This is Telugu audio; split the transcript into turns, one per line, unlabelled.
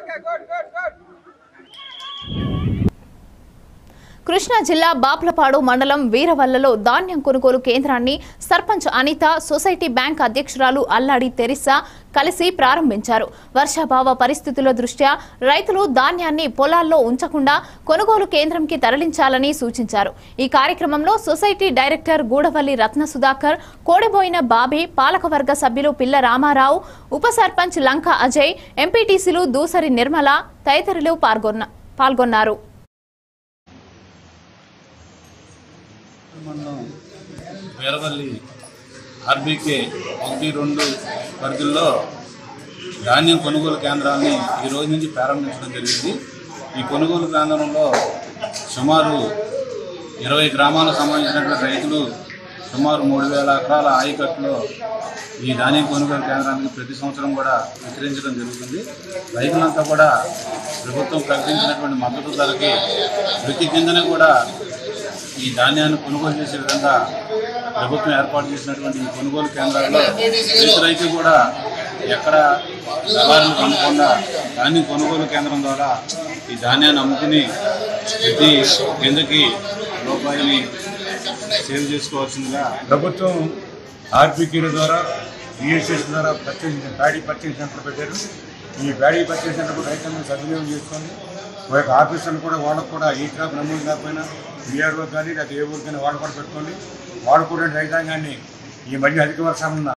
కృష్ణా జిల్లా బాప్లపాడు మండలం వీరవల్లలో ధాన్యం కొనుగోలు కేంద్రాన్ని సర్పంచ్ అనిత సొసైటీ బ్యాంక్ అధ్యక్షురాలు అల్లాడి తెరిసా కలిసి ప్రారంభించారు వర్షాభావ పరిస్థితుల దృష్ట్యా రైతులు ధాన్యాన్ని పొలాల్లో ఉంచకుండా కొనుగోలు కేంద్రంకి తరలించాలని సూచించారు ఈ కార్యక్రమంలో సొసైటీ డైరెక్టర్ గూడవల్లి రత్న సుధాకర్ కోడెబోయిన బాబీ పాలకవర్గ సభ్యులు పిల్ల రామారావు ఉప సర్పంచ్ లంక అజయ్ ఎంపీటీసీలు దూసరి నిర్మల తదితరులు పాల్గొన్న పాల్గొన్నారు
మండలం వీరవల్లి ఆర్బీకే ఒకటి రెండు పరిధుల్లో ధాన్యం కొనుగోలు కేంద్రాన్ని ఈ రోజు నుంచి ప్రారంభించడం జరిగింది ఈ కొనుగోలు కేంద్రంలో సుమారు ఇరవై గ్రామాలకు సంబంధించినటువంటి రైతులు సుమారు మూడు వేల ఎకరాల ఆయకట్టులో ఈ ధాన్యం కొనుగోలు కేంద్రానికి ప్రతి సంవత్సరం కూడా విక్రయించడం జరుగుతుంది రైతులంతా కూడా ప్రభుత్వం ప్రకటించినటువంటి మద్దతు ధరకి ప్రతి కిందనే కూడా ఈ ధాన్యాన్ని కొనుగోలు చేసే విధంగా ప్రభుత్వం ఏర్పాటు చేసినటువంటి ఈ కొనుగోలు కేంద్రాల్లో ప్రతి రైతు కూడా ఎక్కడ దళారులు కమ్మకుండా ధాన్యం కొనుగోలు కేంద్రం ద్వారా ఈ ధాన్యాన్ని అమ్ముకుని ప్రతి కిందకి రూపాయిని సేవ్ చేసుకోవాల్సిందిగా
ప్రభుత్వం ఆర్బీకీల ద్వారా ఈఎస్ఎస్ ద్వారా పర్చేసింగ్ ప్యాడీ పర్చేసింగ్ సెంటర్ పెట్టారు ఈ ప్యాడీ పర్చేసింగ్ సెంటర్ రైతులను సద్వినియోగం చేసుకొని మా యొక్క ఆఫీసర్లు కూడా వాళ్ళకు కూడా ఈ క్రాప్ నమోదు కాకపోయినా విఆర్ఓ కానీ లేదా ఏ ఊరికైనా వాళ్ళు కూడా పెట్టుకోండి వాడుకోవడానికి రైతాంగాన్ని ఈ మధ్య అధిక వర్షం ఉన్న